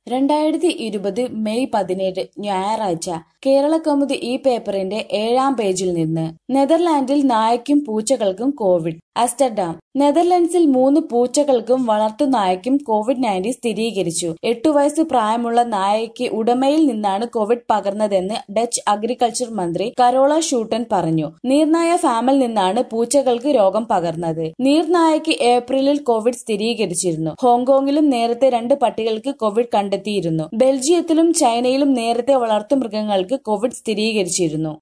രണ്ടായിരത്തി ഇരുപത് മെയ് പതിനേഴ് ഞായറാഴ്ച കേരളകൗമുദി ഈ പേപ്പറിന്റെ ഏഴാം പേജിൽ നിന്ന് നെതർലാൻഡിൽ നായയ്ക്കും പൂച്ചകൾക്കും കോവിഡ് ആംസ്റ്റർഡാം നെതർലൻഡ്സിൽ മൂന്ന് പൂച്ചകൾക്കും വളർത്തുനായയ്ക്കും കോവിഡ് നയൻറ്റീൻ സ്ഥിരീകരിച്ചു എട്ടു വയസ്സ് പ്രായമുള്ള നായയ്ക്ക് ഉടമയിൽ നിന്നാണ് കോവിഡ് പകർന്നതെന്ന് ഡച്ച് അഗ്രികൾച്ചർ മന്ത്രി കരോള ഷൂട്ടൻ പറഞ്ഞു നീർനായ ഫാമിൽ നിന്നാണ് പൂച്ചകൾക്ക് രോഗം പകർന്നത് നീർനായയ്ക്ക് ഏപ്രിലിൽ കോവിഡ് സ്ഥിരീകരിച്ചിരുന്നു ഹോങ്കോങ്ങിലും നേരത്തെ രണ്ട് പട്ടികൾക്ക് കോവിഡ് കണ്ടെത്തിയിരുന്നു ബെൽജിയത്തിലും ചൈനയിലും നേരത്തെ വളർത്തുമൃഗങ്ങൾക്ക് കോവിഡ് സ്ഥിരീകരിച്ചിരുന്നു